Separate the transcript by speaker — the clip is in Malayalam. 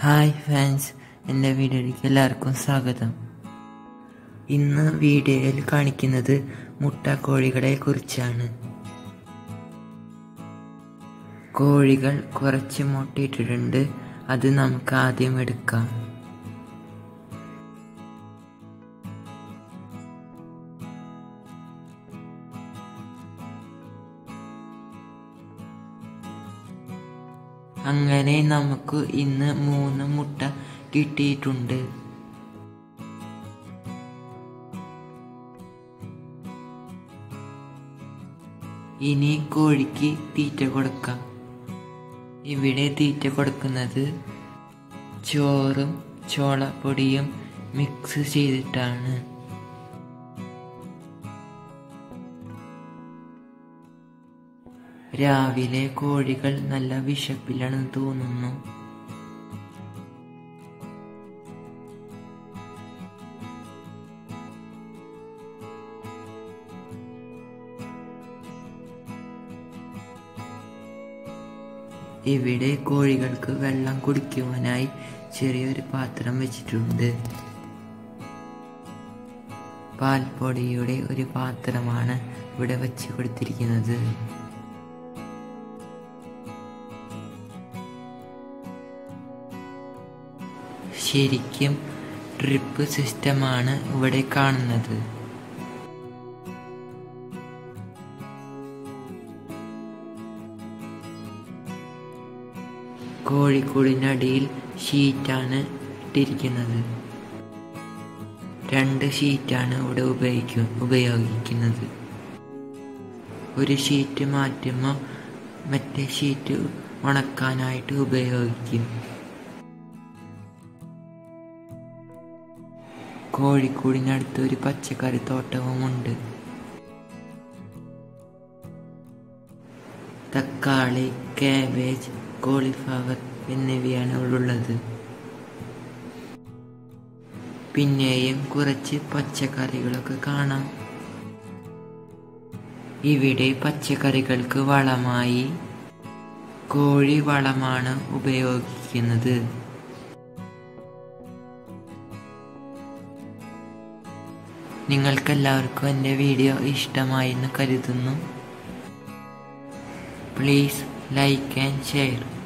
Speaker 1: ഹായ് ഫാൻസ് എൻ്റെ വീഡിയോയിലേക്ക് എല്ലാവർക്കും സ്വാഗതം ഇന്ന് വീഡിയോയിൽ കാണിക്കുന്നത് മുട്ട കോഴികളെ കുറിച്ചാണ് കോഴികൾ കുറച്ച് മുട്ടയിട്ടിട്ടുണ്ട് അത് നമുക്ക് ആദ്യം എടുക്കാം അങ്ങനെ നമുക്ക് ഇന്ന് മൂന്ന് മുട്ട കിട്ടിയിട്ടുണ്ട് ഇനി കോഴിക്ക് തീറ്റ കൊടുക്കാം ഇവിടെ തീറ്റ കൊടുക്കുന്നത് ചോറും ചോളപ്പൊടിയും മിക്സ് ചെയ്തിട്ടാണ് രാവിലെ കോഴികൾ നല്ല വിശപ്പിലാണെന്ന് തോന്നുന്നു ഇവിടെ കോഴികൾക്ക് വെള്ളം കുടിക്കുവാനായി ചെറിയൊരു പാത്രം വെച്ചിട്ടുണ്ട് പാൽപ്പൊടിയുടെ ഒരു പാത്രമാണ് ഇവിടെ വെച്ച് കൊടുത്തിരിക്കുന്നത് ശരിക്കും ഡ്രിപ്പ് സിസ്റ്റമാണ് ഇവിടെ കാണുന്നത് കോഴിക്കൂടിനടിയിൽ ഷീറ്റാണ് ഇട്ടിരിക്കുന്നത് രണ്ട് ഷീറ്റാണ് ഇവിടെ ഉപയോഗിക്കും ഉപയോഗിക്കുന്നത് ഒരു ഷീറ്റ് മാറ്റുമ്പോൾ മറ്റേ ഷീറ്റ് ഉണക്കാനായിട്ട് ഉപയോഗിക്കും കോഴിക്കൂടിനടുത്ത് ഒരു പച്ചക്കറി തോട്ടവുമുണ്ട് തക്കാളി കാബേജ് കോളിഫ്ലവർ എന്നിവയാണ് ഇവിടുള്ളത് പിന്നെയും കുറച്ച് പച്ചക്കറികളൊക്കെ കാണാം ഇവിടെ പച്ചക്കറികൾക്ക് വളമായി കോഴി വളമാണ് ഉപയോഗിക്കുന്നത് നിങ്ങൾക്കെല്ലാവർക്കും എൻ്റെ വീഡിയോ ഇഷ്ടമായി എന്ന് കരുതുന്നു പ്ലീസ് ലൈക്ക് ആൻഡ് ഷെയർ